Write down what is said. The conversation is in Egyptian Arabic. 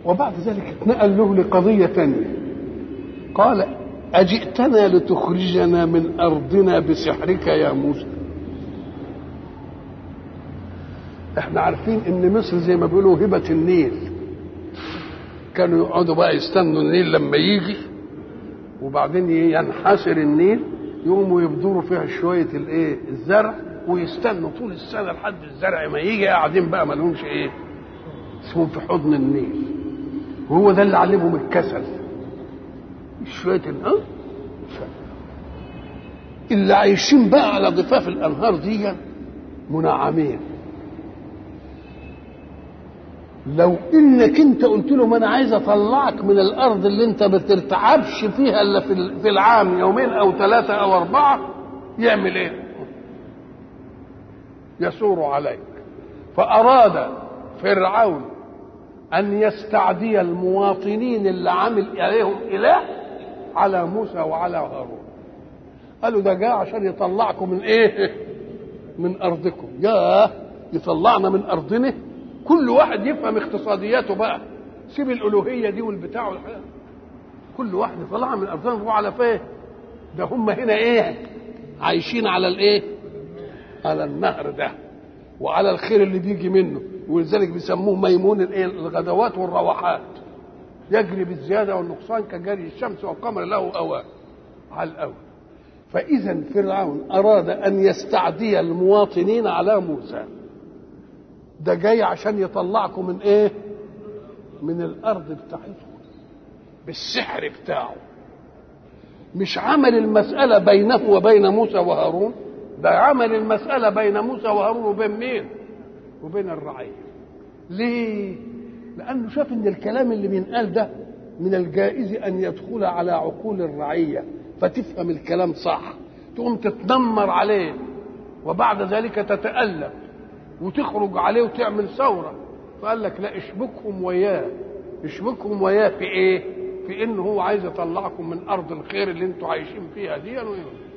وبعد ذلك اتنقل له لقضية ثانية قال أجئتنا لتخرجنا من أرضنا بسحرك يا موسى احنا عارفين ان مصر زي ما بيقولوا هبة النيل كانوا يقعدوا بقى يستنوا النيل لما يجي وبعدين ينحسر النيل يقوموا يبذروا فيها شوية الايه الزرع ويستنوا طول السنة لحد الزرع ما يجي قاعدين بقى ما لهمش ايه اسمهم في حضن النيل وهو ده اللي علمهم الكسل شوية ها اللي عايشين بقى على ضفاف الانهار دي منعمين لو انك انت قلت له ما انا عايز اطلعك من الارض اللي انت ما بترتعبش فيها الا في العام يومين او ثلاثه او اربعه يعمل ايه؟ يثور عليك فاراد فرعون ان يستعدي المواطنين اللي عامل عليهم اله على موسى وعلى هارون قالوا ده جاء عشان يطلعكم من ايه من ارضكم يا يطلعنا من ارضنا كل واحد يفهم اقتصادياته بقى سيب الالوهيه دي والبتاع والحاجة. كل واحد يطلعها من ارضنا هو على فين ده هم هنا ايه عايشين على الايه على النهر ده وعلى الخير اللي بيجي منه ولذلك بيسموه ميمون الايه الغدوات والروحات يجري بالزياده والنقصان كجري الشمس والقمر له اوان على الاول فاذا فرعون اراد ان يستعدي المواطنين على موسى ده جاي عشان يطلعكم من ايه من الارض بتاعتكم بالسحر بتاعه مش عمل المسألة بينه وبين موسى وهارون ده عمل المسألة بين موسى وهارون وبين مين وبين الرعية ليه لأنه شاف إن الكلام اللي بينقال ده من الجائز أن يدخل على عقول الرعية فتفهم الكلام صح تقوم تتنمر عليه وبعد ذلك تتألم وتخرج عليه وتعمل ثورة فقال لك لا اشبكهم وياه اشبكهم وياه في ايه في انه هو عايز يطلعكم من ارض الخير اللي انتوا عايشين فيها دي